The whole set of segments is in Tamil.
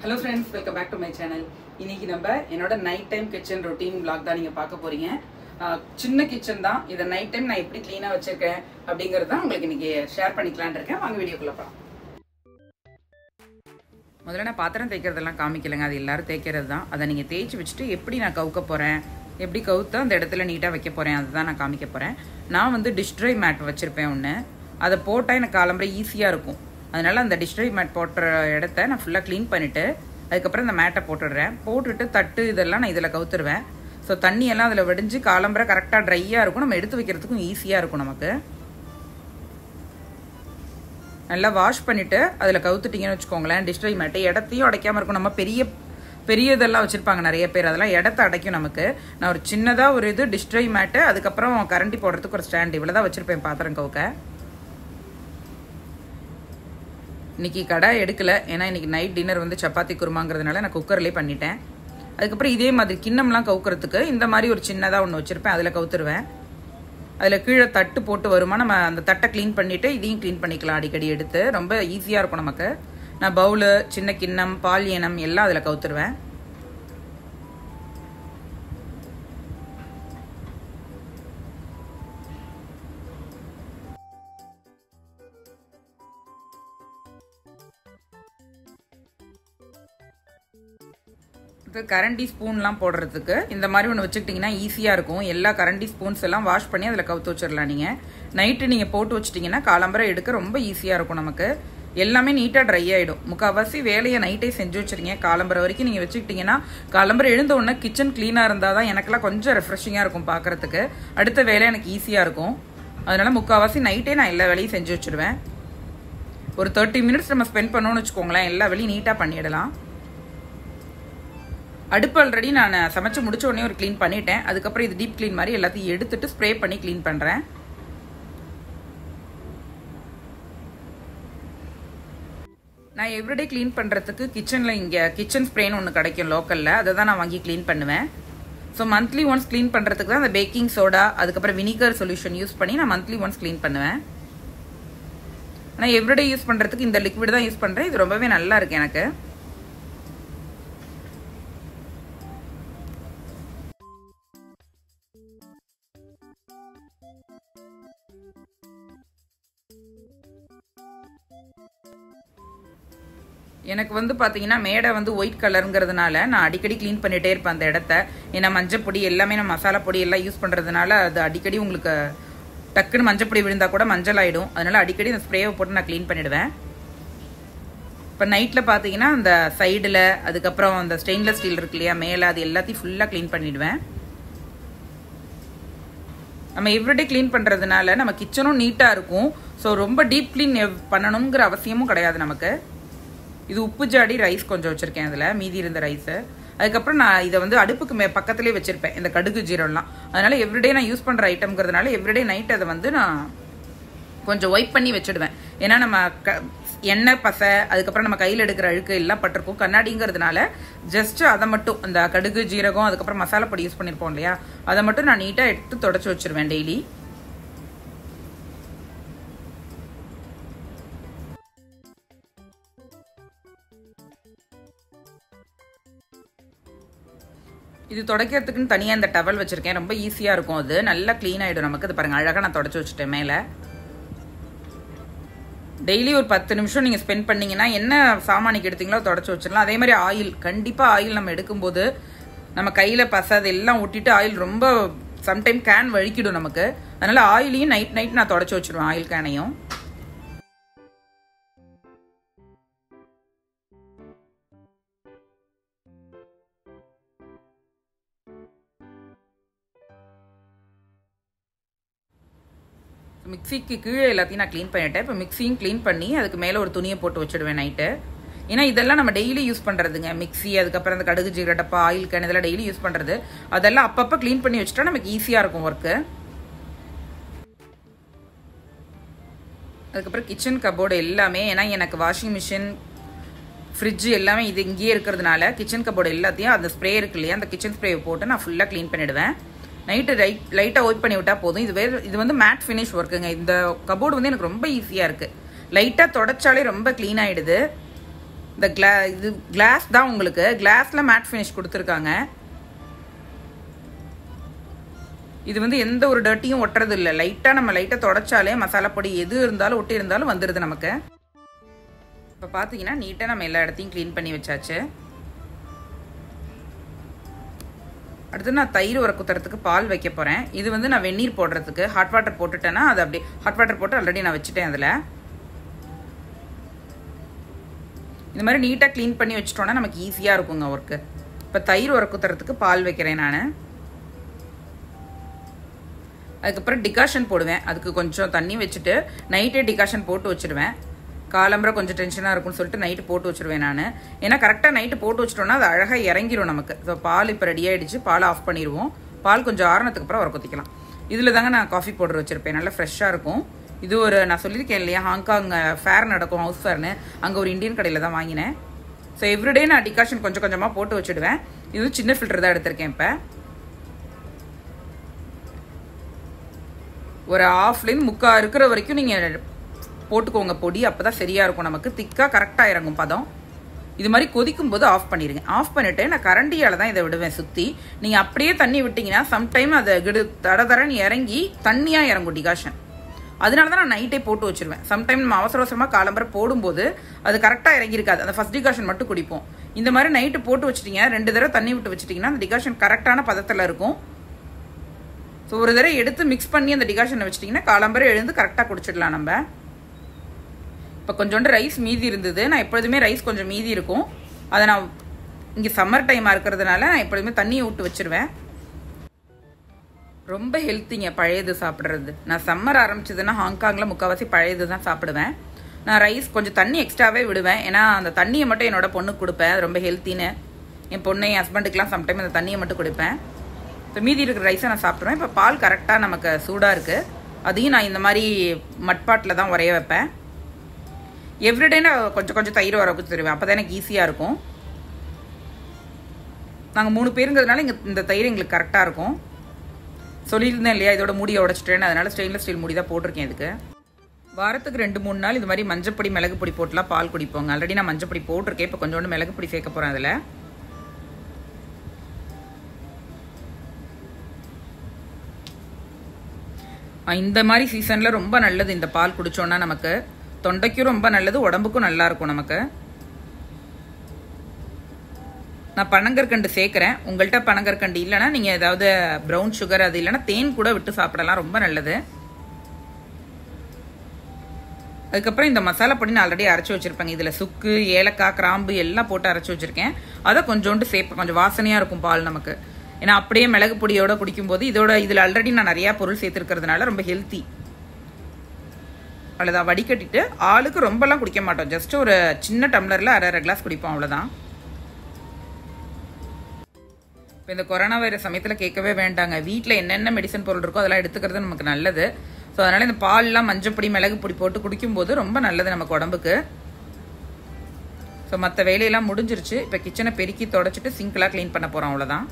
hello friends welcome back to my channel இன்னைக்கு நம்ம என்னோட night time kitchen routine vlog தான் நீங்கள் பார்க்க போறீங்க ஆஹ் சின்ன கிச்சன் தான் இதை நைட் டைம் நான் எப்படி க்ளீனாக வச்சிருக்கேன் அப்படிங்கிறது தான் உங்களுக்கு இன்னைக்கு ஷேர் பண்ணிக்கலாம்னு இருக்கேன் வாங்க வீடியோக்குள்ள போகலாம் முதல்ல நான் பாத்திரம் தேய்க்கிறதெல்லாம் காமிக்கலைங்க அது எல்லாரும் தேய்க்கிறது தான் அதை நீங்கள் தேய்ச்சி வச்சுட்டு எப்படி நான் கவுக்க போகிறேன் எப்படி கவுத்து அந்த இடத்துல நீட்டாக வைக்க போகிறேன் அதுதான் நான் காமிக்க போகிறேன் நான் வந்து டிஸ்ட்ரை மேட் வச்சுருப்பேன் ஒன்று அதை போட்டால் எனக்கு காலம்புற ஈஸியாக இருக்கும் அதனால் அந்த டிஸ்ட்ரை மேட் போட்டுற இடத்த நான் ஃபுல்லாக க்ளீன் பண்ணிவிட்டு அதுக்கப்புறம் இந்த மேட்டை போட்டுடுறேன் போட்டுட்டு தட்டு இதெல்லாம் நான் இதில் கவுத்துருவேன் ஸோ தண்ணியெல்லாம் அதில் வடிஞ்சு காலம்புற கரெக்டாக ட்ரையாக இருக்கும் நம்ம எடுத்து வைக்கிறதுக்கும் ஈஸியாக இருக்கும் நமக்கு நல்லா வாஷ் பண்ணிவிட்டு அதில் கவுத்துட்டிங்கன்னு வச்சுக்கோங்களேன் டிஸ்ட்ரை மேட்டு இடத்தையும் அடைக்காமல் இருக்கும் நம்ம பெரிய பெரிய இதெல்லாம் வச்சுருப்பாங்க நிறைய பேர் அதெல்லாம் இடத்த அடைக்கும் நமக்கு நான் ஒரு சின்னதாக ஒரு இது டிஸ்ட்ரை மேட்டு அதுக்கப்புறம் கரண்டி போடுறதுக்கு ஒரு ஸ்டாண்ட் இவ்வளோ தான் வச்சுருப்பேன் பாத்திரம் கவுக்க இன்னைக்கு கடாய் எடுக்கல ஏன்னா இன்னைக்கு நைட் டின்னர் வந்து சப்பாத்தி குருமாங்கிறதுனால நான் குக்கர்லேயே பண்ணிட்டேன் அதுக்கப்புறம் இதே மாதிரி கிண்ணம்லாம் கவுக்கிறதுக்கு இந்த மாதிரி ஒரு சின்னதாக ஒன்று வச்சுருப்பேன் அதில் கவுத்துருவேன் அதில் கீழே தட்டு போட்டு வருமா நம்ம அந்த தட்டை க்ளீன் பண்ணிவிட்டு இதையும் க்ளீன் பண்ணிக்கலாம் அடிக்கடி எடுத்து ரொம்ப ஈஸியாக இருக்கும் நமக்கு நான் பவுலு சின்ன கிண்ணம் பால் ஏனம் எல்லாம் அதில் கவுத்துருவேன் இது கரண்டி ஸ்பூன்லாம் போடுறதுக்கு இந்த மாதிரி ஒன்று வச்சுக்கிட்டிங்கன்னா ஈஸியாக இருக்கும் எல்லா கரண்டி ஸ்பூன்ஸ் எல்லாம் வாஷ் பண்ணி அதில் கவுத்து வச்சிடலாம் நீங்கள் நைட்டு நீங்கள் போட்டு வச்சிட்டிங்கன்னா காலம்பரை எடுக்க ரொம்ப ஈஸியாக இருக்கும் நமக்கு எல்லாமே நீட்டாக ட்ரை ஆகிடும் முக்கால்வாசி வேலையை நைட்டே செஞ்சு வச்சுருங்க காலம்பரை வரைக்கும் நீங்கள் வச்சுக்கிட்டிங்கன்னா காலம்பரை எழுந்த உடனே கிச்சன் க்ளீனாக இருந்தால் தான் எனக்கெல்லாம் கொஞ்சம் ரெஃப்ரெஷிங்காக இருக்கும் பார்க்குறதுக்கு அடுத்த வேலை எனக்கு ஈஸியாக இருக்கும் அதனால் முக்கால்வாசி நைட்டே நான் எல்லா வேலையும் செஞ்சு வச்சுருவேன் ஒரு தேர்ட்டி மினிட்ஸ் நம்ம ஸ்பெண்ட் பண்ணோன்னு வச்சுக்கோங்களேன் எல்லா வேலையும் நீட்டாக பண்ணிடலாம் அடுப்பு ஆல்ரெடி நான் சமைச்சு முடிச்ச உடனே ஒரு க்ளீன் பண்ணிட்டேன் அதுக்கப்புறம் இது டீப் க்ளீன் மாதிரி எல்லாத்தையும் எடுத்துட்டு ஸ்ப்ரே பண்ணி க்ளீன் பண்ணுறேன் நான் எவ்ரிடே க்ளீன் பண்ணுறதுக்கு கிச்சனில் இங்கே கிச்சன் ஸ்ப்ரேன்னு ஒன்று கிடைக்கும் லோக்கலில் அதை தான் நான் வாங்கி க்ளீன் பண்ணுவேன் ஸோ மந்த்லி ஒன்ஸ் க்ளீன் பண்ணுறதுக்கு தான் அந்த பேக்கிங் சோடா அதுக்கப்புறம் வினிகர் சொல்யூஷன் யூஸ் பண்ணி நான் மந்த்லி ஒன்ஸ் க்ளீன் பண்ணுவேன் ஆனால் எவ்ரிடே யூஸ் பண்ணுறதுக்கு இந்த லிக்விட் தான் யூஸ் பண்ணுறேன் இது ரொம்பவே நல்லா இருக்கு எனக்கு எனக்கு வந்து பார்த்தீங்கன்னா மேடை வந்து ஒயிட் கலருங்கிறதுனால நான் அடிக்கடி க்ளீன் பண்ணிகிட்டே இருப்பேன் அந்த இடத்த ஏன்னா மஞ்சள் பொடி எல்லாமே நான் மசாலா பொடி எல்லாம் யூஸ் பண்ணுறதுனால அது அடிக்கடி உங்களுக்கு டக்குன்னு மஞ்சள் பொடி விழுந்தால் கூட மஞ்சள் ஆகிடும் அதனால அடிக்கடி இந்த ஸ்ப்ரேவை போட்டு நான் க்ளீன் பண்ணிடுவேன் இப்போ நைட்டில் பார்த்தீங்கன்னா அந்த சைடில் அதுக்கப்புறம் அந்த ஸ்டெயின்லெஸ் ஸ்டீல் இருக்கு இல்லையா மேலே அது எல்லாத்தையும் ஃபுல்லாக க்ளீன் பண்ணிடுவேன் நம்ம எவ்ரிடே க்ளீன் பண்ணுறதுனால நம்ம கிச்சனும் நீட்டாக இருக்கும் ஸோ ரொம்ப டீப் க்ளீன் பண்ணணுங்கிற அவசியமும் கிடையாது நமக்கு இது உப்பு ஜாடி ரைஸ் கொஞ்சம் வச்சுருக்கேன் அதில் மீதி இருந்த ரைஸு அதுக்கப்புறம் நான் இதை வந்து அடுப்புக்கு மே பக்கத்துலேயே வச்சுருப்பேன் இந்த கடுகு ஜீரம்லாம் அதனால் எவ்ரிடே நான் யூஸ் பண்ணுற ஐட்டம்ங்கிறதுனால எவ்ரிடே நைட் அதை வந்து நான் கொஞ்சம் ஒய்ப் பண்ணி வச்சுடுவேன் ஏன்னா நம்ம க எண்ணெய் பசை அதுக்கப்புறம் நம்ம கையில் எடுக்கிற அழுக்கு எல்லாம் பட்டிருக்கும் கண்ணாடிங்கிறதுனால ஜஸ்ட் அதை மட்டும் இந்த கடுகு ஜீரகம் அதுக்கப்புறம் மசாலா பொடி யூஸ் பண்ணியிருப்போம் இல்லையா அதை மட்டும் நான் நீட்டாக எடுத்து தொடச்சி வச்சிருவேன் டெய்லி இது துடைக்கிறதுக்குன்னு தனியாக இந்த டவல் வச்சுருக்கேன் ரொம்ப ஈஸியாக இருக்கும் அது நல்லா க்ளீன் ஆகிடும் நமக்கு இது பாருங்கள் அழகாக நான் தொடச்சி வச்சுட்டேன் மேலே டெய்லி ஒரு பத்து நிமிஷம் நீங்கள் ஸ்பெண்ட் பண்ணீங்கன்னா என்ன சாமானிக்கு எடுத்தீங்களோ தொடச்சி வச்சிடலாம் அதே மாதிரி ஆயில் கண்டிப்பாக ஆயில் நம்ம எடுக்கும்போது நம்ம கையில் பசது எல்லாம் ஒட்டிட்டு ஆயில் ரொம்ப சம்டைம் கேன் வழுக்கிடும் நமக்கு அதனால் ஆயிலையும் நைட் நைட் நான் தொடச்சி வச்சிருவேன் ஆயில் கேனையும் மிக்சிக்கு கீழே எல்லாத்தையும் நான் க்ளீன் பண்ணிட்டேன் இப்போ மிக்சியும் க்ளீன் பண்ணி அதுக்கு மேலே ஒரு துணியை போட்டு வச்சுடுவேன் நைட்டு ஏன்னா இதெல்லாம் நம்ம டெய்லி யூஸ் பண்ணுறதுங்க மிக்சி அதுக்கப்புறம் அந்த கடுகு ஜீரக டப்பா ஆயில் கேன் இதெல்லாம் டெய்லி யூஸ் பண்ணுறது அதெல்லாம் அப்பப்போ க்ளீன் பண்ணி வச்சுட்டா நமக்கு ஈஸியாக இருக்கும் ஒர்க்கு அதுக்கப்புறம் கிச்சன் கபோர்டு எல்லாமே ஏன்னா எனக்கு வாஷிங் மிஷின் ஃப்ரிட்ஜ் எல்லாமே இது இங்கேயே இருக்கிறதுனால கிச்சன் கபோர்டு எல்லாத்தையும் அந்த ஸ்ப்ரே இருக்கு இல்லையா அந்த கிச்சன் ஸ்ப்ரே போட்டு நான் ஃபுல்லாக க்ளீன் பண்ணிடுவேன் நைட்டு லைட் லைட்டாக ஒயிட் பண்ணி விட்டால் போதும் இது வேறு இது வந்து மேட் ஃபினிஷ் ஒர்க்குங்க இந்த கபோர்டு வந்து எனக்கு ரொம்ப ஈஸியாக இருக்குது லைட்டாக தொடச்சாலே ரொம்ப க்ளீன் ஆகிடுது இந்த கிளா இது கிளாஸ் தான் உங்களுக்கு கிளாஸில் மேட் ஃபினிஷ் கொடுத்துருக்காங்க இது வந்து எந்த ஒரு டர்ட்டியும் ஒட்டுறது இல்லை லைட்டாக நம்ம லைட்டாக தொடச்சாலே மசாலா பொடி எது இருந்தாலும் ஒட்டி இருந்தாலும் வந்துடுது நமக்கு இப்போ பார்த்தீங்கன்னா நீட்டாக நம்ம எல்லா இடத்தையும் க்ளீன் பண்ணி வச்சாச்சு அடுத்து நான் தயிர் உர குத்துறதுக்கு பால் வைக்க போகிறேன் இது வந்து நான் வெந்நீர் போடுறதுக்கு ஹாட் வாட்டர் போட்டுட்டேன்னா அது அப்படியே ஹாட் வாட்டர் போட்டு ஆல்ரெடி நான் வச்சுட்டேன் அதில் இந்த மாதிரி நீட்டாக க்ளீன் பண்ணி வச்சிட்டோன்னா நமக்கு ஈஸியாக இருக்குங்க ஒர்க்கு இப்போ தயிர் உர குத்துறதுக்கு பால் வைக்கிறேன் நான் அதுக்கப்புறம் டிகாஷன் போடுவேன் அதுக்கு கொஞ்சம் தண்ணி வச்சுட்டு நைட்டே டிகாஷன் போட்டு வச்சுருவேன் காலம்பரை கொஞ்சம் டென்ஷனாக இருக்கும்னு சொல்லிட்டு நைட்டு போட்டு வச்சுருவேன் நான் ஏன்னா கரெக்டாக நைட்டு போட்டு வச்சிட்டோம்னா அது அழகாக இறங்கிரும் நமக்கு ஸோ பால் இப்போ ரெடி ஆகிடுச்சு பால் ஆஃப் பண்ணிடுவோம் பால் கொஞ்சம் ஆறுனதுக்கு அப்புறம் உர குத்திக்கலாம் இதில் தாங்க நான் காஃபி பவுடர் வச்சுருப்பேன் நல்லா ஃப்ரெஷ்ஷாக இருக்கும் இது ஒரு நான் சொல்லியிருக்கேன் இல்லையா ஹாங்காங் ஃபேர் நடக்கும் ஹவுஸ் ஃபேர்னு அங்கே ஒரு இந்தியன் கடையில் தான் வாங்கினேன் ஸோ எவ்ரிடே நான் டிகாஷன் கொஞ்சம் கொஞ்சமாக போட்டு வச்சுடுவேன் இது சின்ன ஃபில்டர் தான் எடுத்திருக்கேன் இப்போ ஒரு ஆஃப்லேருந்து முக்கா இருக்கிற வரைக்கும் நீங்கள் போட்டுக்கோங்க பொடி அப்போ தான் சரியாக இருக்கும் நமக்கு திக்காக கரெக்டாக இறங்கும் பதம் இது மாதிரி கொதிக்கும் போது ஆஃப் பண்ணிடுங்க ஆஃப் பண்ணிவிட்டு நான் கரண்டியால் தான் இதை விடுவேன் சுற்றி நீங்கள் அப்படியே தண்ணி விட்டிங்கன்னா சம்டைம் அதை கிடு தட தரன்னு இறங்கி தண்ணியாக இறங்கும் டிகாஷன் அதனால தான் நான் நைட்டே போட்டு வச்சிருவேன் சம்டைம் நம்ம அவசர அவசரமாக காலம்பரை போடும்போது அது கரெக்டாக இறங்கியிருக்காது அந்த ஃபஸ்ட் டிகாஷன் மட்டும் குடிப்போம் இந்த மாதிரி நைட்டு போட்டு வச்சிட்டிங்க ரெண்டு தடவை தண்ணி விட்டு வச்சிட்டிங்கன்னா அந்த டிகாஷன் கரெக்டான பதத்தில் இருக்கும் ஸோ ஒரு தடவை எடுத்து மிக்ஸ் பண்ணி அந்த டிகாஷனை வச்சிட்டிங்கன்னா காலம்பரை எழுந்து கரெக்டாக குடிச்சிடலாம் நம்ம இப்போ கொஞ்சோண்டு ரைஸ் மீதி இருந்தது நான் எப்பொழுதுமே ரைஸ் கொஞ்சம் மீதி இருக்கும் அதை நான் இங்கே சம்மர் டைமாக இருக்கிறதுனால நான் எப்பொழுதுமே தண்ணியை விட்டு வச்சிருவேன் ரொம்ப ஹெல்த்திங்க பழையது சாப்பிட்றது நான் சம்மர் ஆரம்பிச்சதுன்னா ஹாங்காங்கில் முக்கால்வாசி பழையது தான் சாப்பிடுவேன் நான் ரைஸ் கொஞ்சம் தண்ணி எக்ஸ்ட்ராவே விடுவேன் ஏன்னா அந்த தண்ணியை மட்டும் என்னோட பொண்ணுக்கு கொடுப்பேன் அது ரொம்ப ஹெல்த்தின்னு என் பொண்ணு என் ஹஸ்பண்டுக்கெலாம் சம்டைம் அந்த தண்ணியை மட்டும் கொடுப்பேன் இப்போ மீதி இருக்கிற ரைஸை நான் சாப்பிட்ருவேன் இப்போ பால் கரெக்டாக நமக்கு சூடாக இருக்குது அதையும் நான் இந்த மாதிரி மட்பாட்டில் தான் உரைய வைப்பேன் எவ்ரிடே நான் கொஞ்சம் கொஞ்சம் தயிர் வர தருவேன் அப்போ தான் எனக்கு ஈஸியாக இருக்கும் நாங்கள் மூணு பேருங்கிறதுனால இங்கே இந்த தயிர் எங்களுக்கு கரெக்டாக இருக்கும் சொல்லியிருந்தேன் இல்லையா இதோட மூடியை உடச்சிட்டேன் அதனால ஸ்டெயின்லெஸ் ஸ்டீல் மூடி தான் போட்டிருக்கேன் இதுக்கு வாரத்துக்கு ரெண்டு மூணு நாள் இது மாதிரி மஞ்சப்பொடி மிளகு பொடி போட்டுலாம் பால் குடிப்போங்க ஆல்ரெடி நான் மஞ்சப்பொடி போட்டிருக்கேன் இப்போ கொஞ்சோண்டு மிளகு பொடி சேர்க்க போகிறேன் அதில் இந்த மாதிரி சீசனில் ரொம்ப நல்லது இந்த பால் குடிச்சோன்னா நமக்கு தொண்டைக்கும் ரொம்ப நல்லது உடம்புக்கும் நல்லா இருக்கும் நமக்கு நான் பனங்கற்கண்டு சேர்க்குறேன் உங்கள்கிட்ட பனங்கற்கண்டு இல்லைன்னா நீங்கள் ஏதாவது ப்ரௌன் சுகர் அது இல்லைன்னா தேன் கூட விட்டு சாப்பிடலாம் ரொம்ப நல்லது அதுக்கப்புறம் இந்த மசாலா பொடி நான் ஆல்ரெடி அரைச்சி வச்சுருப்பேங்க இதில் சுக்கு ஏலக்காய் கிராம்பு எல்லாம் போட்டு அரைச்சி வச்சுருக்கேன் அதை கொஞ்சோண்டு சேர்ப்பேன் கொஞ்சம் வாசனையாக இருக்கும் பால் நமக்கு ஏன்னா அப்படியே மிளகு பொடியோட குடிக்கும்போது இதோட இதில் ஆல்ரெடி நான் நிறையா பொருள் சேர்த்துருக்கிறதுனால ரொம்ப ஹெல்த்தி அவ்வளோதான் வடிகட்டிட்டு ஆளுக்கு ரொம்பலாம் குடிக்க மாட்டோம் ஜஸ்ட் ஒரு சின்ன டம்ளரில் அரை அரை கிளாஸ் குடிப்போம் அவ்வளோதான் இப்போ இந்த கொரோனா வைரஸ் சமயத்தில் கேட்கவே வேண்டாங்க வீட்டில் என்னென்ன மெடிசன் பொருள் இருக்கோ அதெல்லாம் எடுத்துக்கிறது நமக்கு நல்லது ஸோ அதனால் இந்த பால்லாம் மஞ்சப்பொடி மிளகு பொடி போட்டு குடிக்கும்போது ரொம்ப நல்லது நமக்கு உடம்புக்கு ஸோ மற்ற வேலையெல்லாம் முடிஞ்சிருச்சு இப்போ கிச்சனை பெருக்கி தொடச்சிட்டு சிங்க்லாம் க்ளீன் பண்ண போகிறோம் அவ்வளோதான்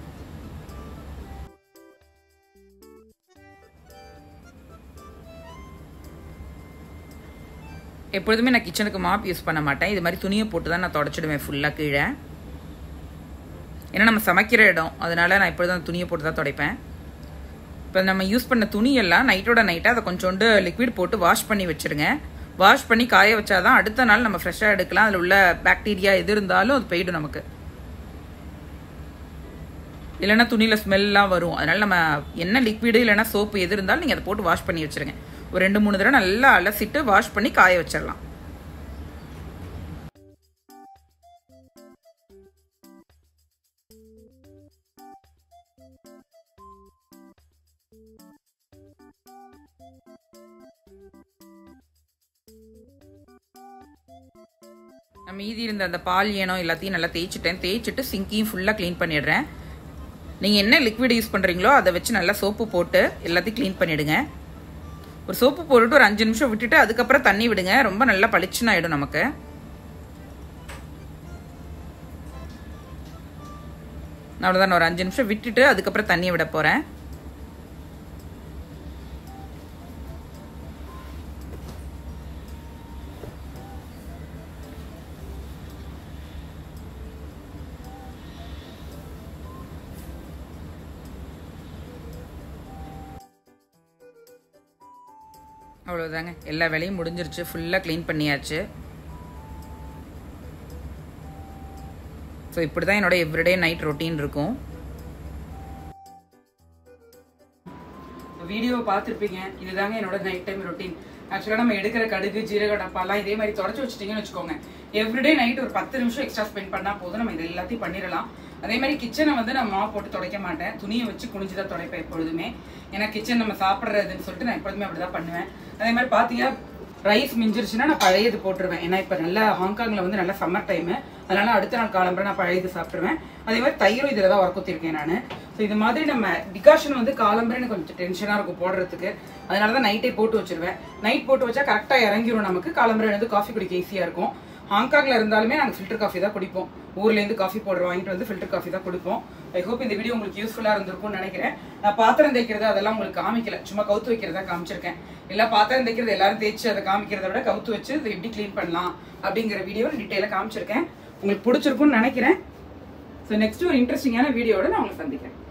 எப்பொழுதுமே நான் கிச்சனுக்கு மாப் யூஸ் பண்ண மாட்டேன் இது மாதிரி துணியை போட்டு தான் நான் தொடச்சிடுவேன் ஃபுல்லாக கீழே ஏன்னா நம்ம சமைக்கிற இடம் அதனால நான் எப்பொழுதும் அந்த துணியை போட்டு தான் துடைப்பேன் இப்போ நம்ம யூஸ் பண்ண துணியெல்லாம் நைட்டோட நைட்டாக அதை கொஞ்சோண்டு லிக்விட் போட்டு வாஷ் பண்ணி வச்சுருங்க வாஷ் பண்ணி காய வச்சாதான் அடுத்த நாள் நம்ம ஃப்ரெஷ்ஷாக எடுக்கலாம் அதில் உள்ள பாக்டீரியா எது இருந்தாலும் அது போயிடும் நமக்கு இல்லைன்னா துணியில் ஸ்மெல்லாம் வரும் அதனால நம்ம என்ன லிக்விடு இல்லைன்னா சோப்பு எது இருந்தாலும் நீங்கள் அதை போட்டு வாஷ் பண்ணி வச்சுருங்க ஒரு ரெண்டு மூணு தடவை நல்லா அலசிட்டு வாஷ் பண்ணி காய வச்சிடலாம் நான் மீதி இருந்த அந்த பால் ஏனம் எல்லாத்தையும் நல்லா தேய்ச்சிட்டேன் தேய்ச்சிட்டு சிங்கையும் ஃபுல்லாக க்ளீன் பண்ணிடுறேன் நீங்கள் என்ன லிக்விட் யூஸ் பண்ணுறீங்களோ அதை வச்சு நல்லா சோப்பு போட்டு எல்லாத்தையும் க்ளீன் பண்ணிவிடுங்க ஒரு சோப்பு போட்டுட்டு ஒரு அஞ்சு நிமிஷம் விட்டுட்டு அதுக்கப்புறம் தண்ணி விடுங்க ரொம்ப நல்லா பளிச்சுன்னு ஆகிடும் நமக்கு நான் அவ்வளோதான் ஒரு அஞ்சு நிமிஷம் விட்டுட்டு அதுக்கப்புறம் தண்ணியை விட போகிறேன் அவ்வளோதாங்க எல்லா வேலையும் முடிஞ்சிருச்சு ஃபுல்லாக க்ளீன் பண்ணியாச்சு ஸோ இப்படி தான் என்னோட எவ்ரிடே நைட் ரொட்டீன் இருக்கும் வீடியோ பார்த்துருப்பீங்க இதுதாங்க என்னோட நைட் டைம் ரொட்டீன் ஆக்சுவலாக நம்ம எடுக்கிற கடுகு ஜீரக டப்பாலாம் இதே மாதிரி தொடச்சி வச்சுட்டீங்கன்னு வச்சுக்கோங்க எவ்ரிடே நைட் ஒரு பத்து நிமிஷம் எக்ஸ்ட்ரா ஸ்பெண்ட் பண்ணால் போதும் நம்ம இது எல்லாத்தையும் பண்ணிடலாம் அதே மாதிரி கிச்சனை வந்து நான் மாவு போட்டு துடைக்க மாட்டேன் துணியை வச்சு குனிஞ்சு தான் துடைப்பேன் எப்பொழுதுமே ஏன்னா கிச்சன் நம்ம சாப்பிட்றதுன்னு சொல்லிட்டு நான் எப்பொழுதுமே அப்படி தான் பண்ணுவேன் அதே மாதிரி பார்த்தீங்கன்னா ரைஸ் மிஞ்சிருச்சுன்னா நான் பழையது போட்டுருவேன் ஏன்னா இப்போ நல்லா ஹாங்காங்கில் வந்து நல்ல சம்மர் டைமு அதனால அடுத்த நாள் காலம்பரை நான் பழையது சாப்பிட்ருவேன் அதே மாதிரி தயிரும் இதில் தான் உரக்குத்திருக்கேன் நான் ஸோ இது மாதிரி நம்ம டிகாஷன் வந்து காலம்பரை எனக்கு கொஞ்சம் டென்ஷனாக இருக்கும் போடுறதுக்கு அதனால தான் நைட்டே போட்டு வச்சிருவேன் நைட் போட்டு வச்சா கரெக்டாக இறங்கிரும் நமக்கு காலம்பரை வந்து காஃபி குடிக்க ஈஸியாக இருக்கும் ஹாங்காங்ல இருந்தாலுமே நாங்கள் ஃபில்டர் காஃபி தான் குடிப்போம் ஊர்லேருந்து காஃபி பவுடர் வாங்கிட்டு வந்து ஃபில்டர் காஃபி தான் குடிப்போம் ஐ ஹோப் இந்த வீடியோ உங்களுக்கு யூஸ்ஃபுல்லாக இருந்திருக்கும்னு நினைக்கிறேன் நான் பாத்திரம் தேய்க்கிறது அதெல்லாம் உங்களுக்கு காமிக்கல சும்மா கவுத்து வைக்கிறதா காமிச்சிருக்கேன் இல்லை பாத்திரம் தேய்க்கிறது எல்லாரும் தேய்ச்சி அதை காமிக்கிறத விட கவுத்து வச்சு இதை எப்படி க்ளீன் பண்ணலாம் அப்படிங்கிற வீடியோ டீட்டெயிலாக காமிச்சிருக்கேன் உங்களுக்கு பிடிச்சிருக்கும்னு நினைக்கிறேன் ஸோ நெக்ஸ்ட் ஒரு இன்ட்ரெஸ்டிங்கான வீடியோட நான் உங்களை சந்திக்கிறேன்